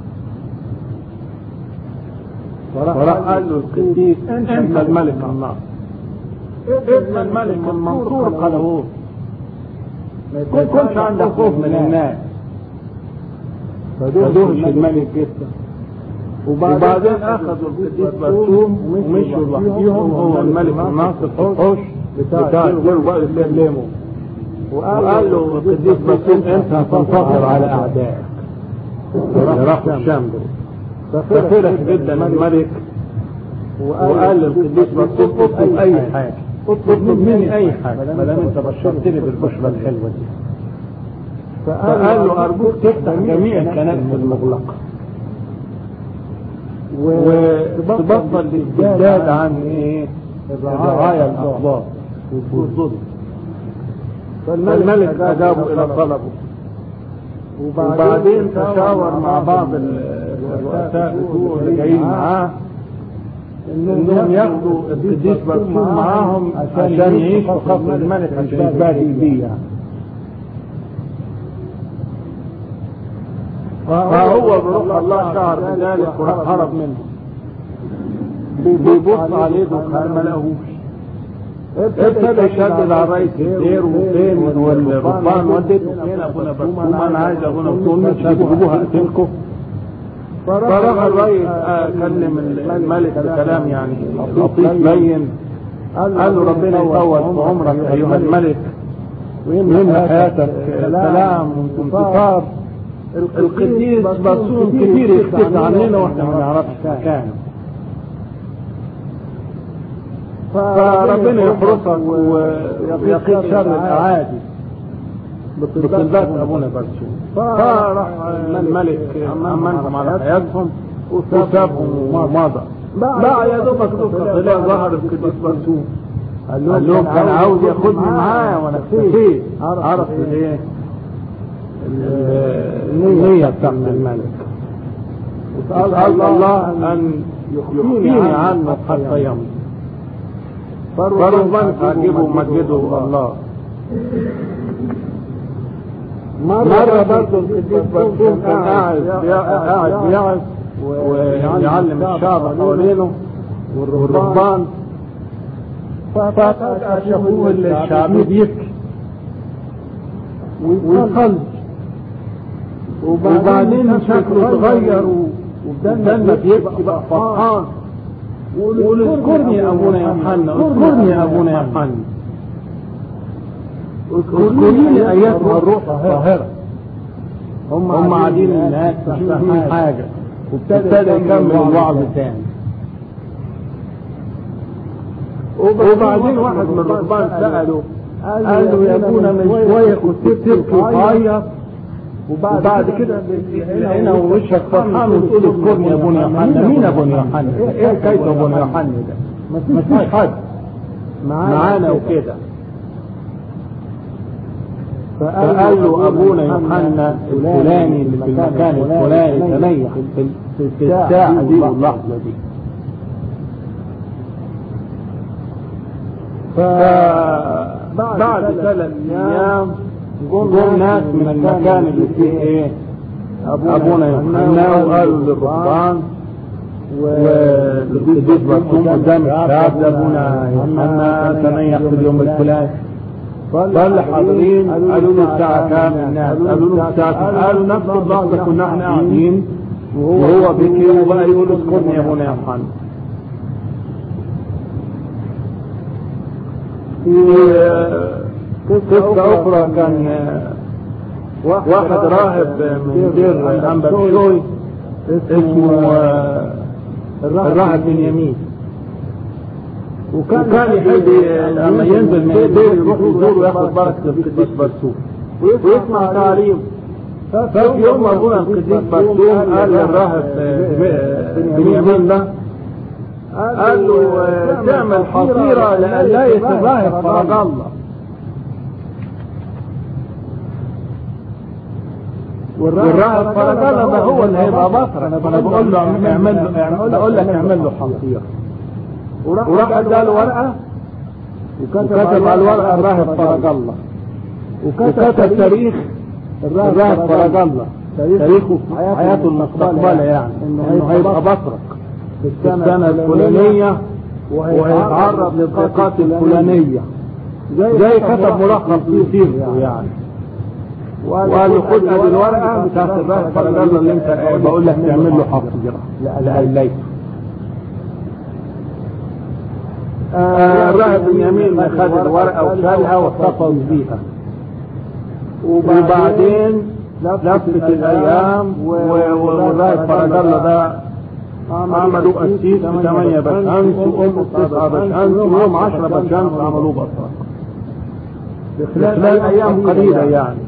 فراح قال له القديس انت الملك من ناصر ابن الملك المنصور قال هو ما يكونش عندك خوف من الناس فدوش الملك جدا وبعدين اخذوا القديس برسوم ومشوا لوحديهم هو الملك الناصر حوش بتاع الجيل بقى يسلموا وقال له القديس برسوم انت هتنتصر على اعدائك راحوا الشام دول ففرح جدا الملك وقال للقديس برسوم اطلب اي حاجه اطلب مني اي حاجه ما دام انت بشرتني بالبشرى الحلوه دي فقال له ارجوك تفتح جميع الكنائس المغلقه وتبطل الاستبداد عن ايه الرعاية الاخبار والظلم فالملك اجابه الى طلبه وبعدين تشاور مع بعض الرؤساء بتوعه اللي جايين معاه انهم ياخدوا القديس برسوم معاهم عشان يعيشوا خاطر الملك عشان يبارك بيه يعني فهو بروح الله شعر بذلك وهرب منه بيبص عليه دخان ما لقاهوش ابتدى يشدد على رئيس الدير وفين والرهبان وديته فين ابونا برسوم انا عايز ابونا برسوم مش هتجيبوها اقتلكم فراح الرئيس كلم الملك بكلام يعني لطيف بين قال له ربنا يطول في عمرك ايها الملك ويمنح حياتك سلام وانتصار القديس برسوم كتير يختفي عننا واحنا ما نعرفش مكانه فربنا يحرسك ويقيك شر الاعادي بطلبات ابونا برسوم فراح الملك امنهم على حياتهم وسابهم ومضى بقى يا دوبك طلع ظهر القديس برسوم قال لهم كان عاوز ياخدني معاه وانا اختفيت عرف الايه النية بتاعت الملك وسألت الله أن يخفيني عنه حتى يمضي فربنا تعجبه ومجده الله مرة برضه القديس برسوم كان قاعد قاعد بيعظ ويعلم الشعب حوالينه والرهبان ففجأة شافوه الشعب بيبكي ويصلي وبعدين شكله اتغير وبدلنا بيبكي بقى فرحان ويقول اذكرني يا ابونا يا يوحنا اذكرني يا ابونا يا يوحنا اذكرني لي اياتها الروح الطاهره هم قاعدين هناك مش فاهمين حاجه وابتدى يكمل الوعظ تاني وبعدين واحد من الرهبان سأله قال له يا ابونا من شوية كنت بتبكي وتعيط وبعد كده هنا وشك فرحان وتقول اذكرني يا ابونا يوحنا مين ابونا يوحنا؟ ايه حكاية ابونا يوحنا ده؟ مفيش حد معانا وكده فقال له ابونا يوحنا الفلاني اللي في المكان الفلاني تنيح في الساعة دي واللحظة دي فبعد ثلاث ايام جم ناس من المكان اللي فيه ايه ابونا يوحنا وقالوا للرهبان والقديس مرسوم قدام الشعب ده ابونا يوحنا تنيح في اليوم الفلاني فاللي حاضرين قالوا له الساعة كام الناس قالوا له الساعة كام قالوا نفس اللحظة كنا احنا قاعدين وهو بكي وبقى يقول اذكرني يا ابونا يوحنا في قصة أخرى كان واحد راهب من دير أنبا بشوي اسمه الراهب بن يمين وكان يحب لما ينزل من الدير يروح يزور وياخد بركة القديس برسوم ويسمع تعليم ففي يوم أبونا القديس برسوم قال للراهب بن يمين ده قال له تعمل حصيرة لألا يتراهب فرج الله والراهب فرج الله ده هو اللي هيبقى بطرك انا بقول له اعمل له بقول لك اعمل له حصيرة وراح اداله ورقة وكتب على الورقة الراهب فرج الله وكتب تاريخ الراهب فرج الله تاريخه في حياته المستقبلة يعني انه هيبقى بطرك في السنة الفلانية وهيتعرض للضيقات الفلانية زي كتب ملخص في سيرته يعني وقال له خد ادي الورقة بتاعت الراهب فرج الله اللي انت بقول لك تعمل له حصيرة لأليته الراهب بن يمين خد الورقة وشالها واحتفظ بيها وبعدين لفت الأيام والراهب فرج الله ده عملوا قسيس بثمانية بشمس وأم تسعة بشمس ويوم عشرة بشمس عملوه بطرق خلال أيام قليلة يعني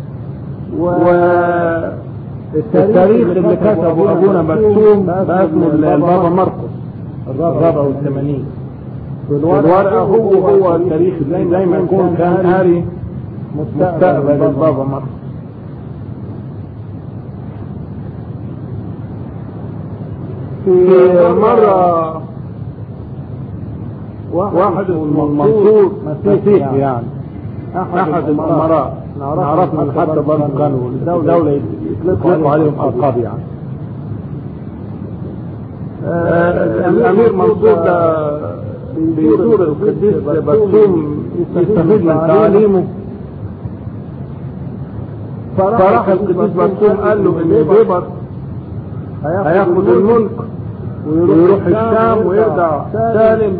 والتاريخ اللي كتبه أبونا مرسوم بقى اسمه البابا مرقس الرابع والثمانين الورقة هو هو التاريخ زي ما يكون كان قاري مستقبل البابا مرقس في مرة واحد المنصور مسيحي يعني أحد الأمراء نعرف من حتى برضه كانوا الدولة يطلقوا عليهم ألقاب يعني الأمير منصور ده بيزور القديس برسوم يستفيد من تعاليمه فراح القديس برسوم قال له إن بيبر هياخد الملك ويروح الشام ويرجع سالم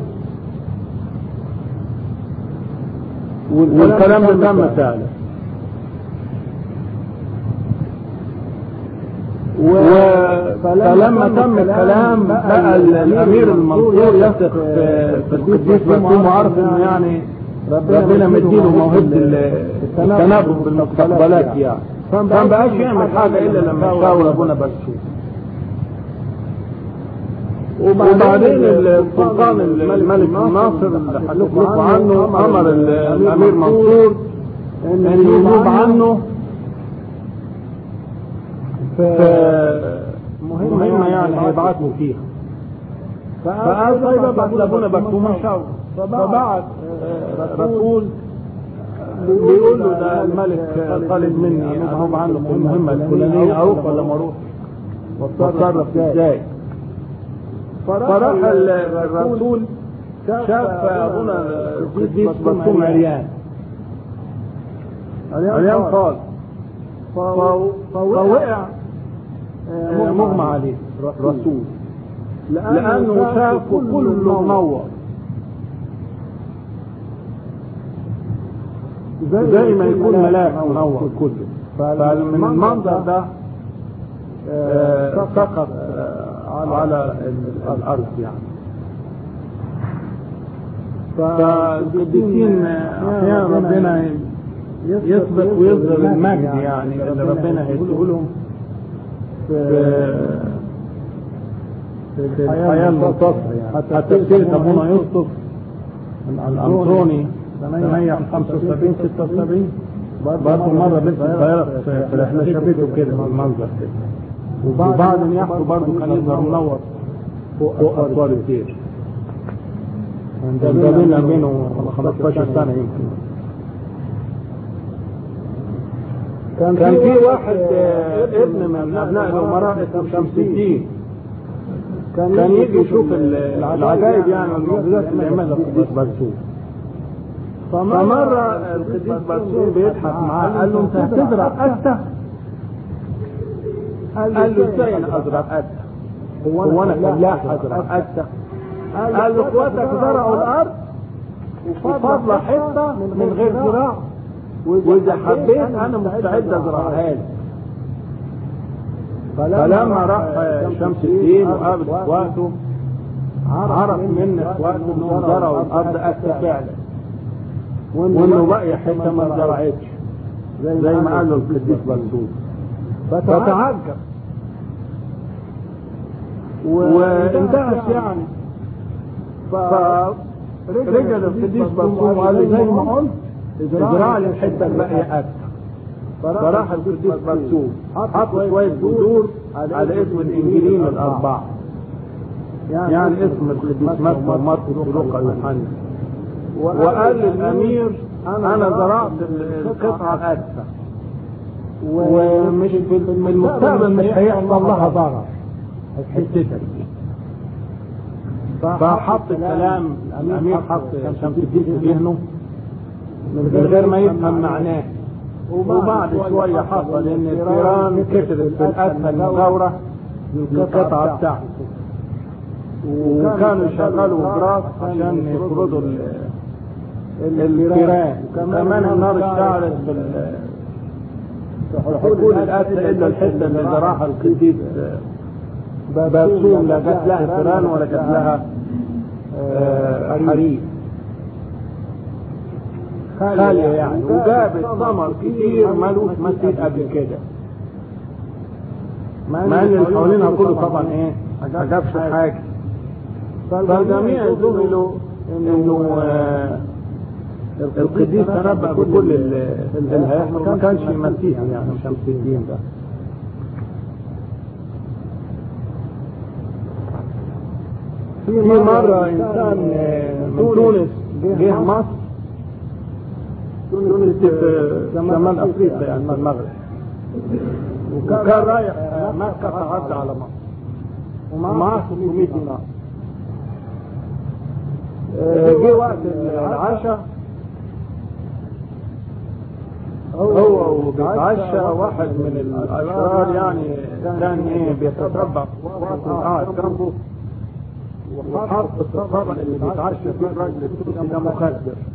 والكلام ده تم سالم فلما تم الكلام بقى الامير المنصور يثق في القديس مسلم وعارف انه يعني ربنا مديله موهبه التنبؤ بالمستقبلات يعني فما بقاش يعمل حاجه الا لما يشاور ابونا برسوم وبعدين السلطان الملك ناصر اللي حكيت عنه امر الامير منصور ان ينوب عنه في مهمة يعني هيبعت له فيها فقال طيب ابعت لابونا بكتوم شاور فبعت آه، رسول بيقول له ده الملك طالب مني اروح عنده في المهمه الفلانيه اروح ولا ما اروح واتصرف ازاي فراح الرسول شاف ابونا القديس بكتوم عريان عريان خالص فوقع آه، مغمى عليه رسول لانه شاف كله منور زي ما يكون ملاك منور كله فمن المنظر ده آه، سقط آه، على الارض يعني فالقديسين احيانا ربنا يسبق ويظهر المجد يعني اللي ربنا هيديه لهم في في الحياه المنتصره يعني حتى سيره ابونا يوسف الانطوني سنة 75 76 برضه مرة بنت صغيرة في رحلة شافته كده المنظر كده وبعد يحكوا برضه كان يظهر منور فوق أسوار الدير ده بيننا بينه 15 سنة يمكن كان كان في واحد ابن من ابناء الامراء اسمه شمس الدين كان يجي يشوف العجائب يعني والمعجزات اللي عملها القديس برسوم فمرة القديس برسوم بيضحك معاه قال له انت هتزرع قتة قال له ازاي انا ازرع قتة هو انا فلاح ازرع قتة قال له اخواتك زرعوا الارض وفضل حته من غير زراعه واذا حبيت انا مستعد ازرعها لك فلما راح شمس الدين وقابل اخواته عرف من اخواته انهم زرعوا الارض اكل فعلا وانه بقي حته ما زرعتش زي ما قال له القديس بلسوس فتعجب واندهش يعني فرجع القديس بلسوس وقال له زي ما قلت ازرع لي الحته الباقيه اكل فراح القديس مرسوم حط شويه بذور على اسم الانجيلين الاربعه يعني اسم القديس متى ومرقس ولوقا ويوحنا وقال للامير انا زرعت القطعه الاسفل ومش في المستقبل مش هيحصل لها ضرر حتتك فحط الكلام الامير حط شمس الدين في ذهنه من غير ما يفهم معناه وبعد شوية حصل ان الفيران كسرت في الاسفل مجاورة القطعة بتاعته وكانوا يشغلوا براس عشان يطردوا الفيران وكمان النار اشتعلت في حقول الاسفل الا الحتة اللي زرعها القديس باسوم لا جات لها فيران ولا جات لها حريق خالية يعني وجابت ثمر كتير ملوش مثيل قبل كده مع ان اللي حوالينها كله طبعا ايه ما جابش حاجه فالجميع ذهلوا انه آه القديس تنبأ بكل اللي هيحصل ما كانش يمسيها يعني شمس الدين ده في مرة إنسان من تونس جه مصر تونس في شمال افريقيا يعني المغرب وكان رايح مكه تعدى على مصر ومعاه 600 دينار جه وقت العشاء هو وبيتعشى واحد من الاشرار يعني كان ايه بيتتبع قاعد جنبه وحط في الطبق اللي بيتعشى فيه الراجل التونسي ده مخدر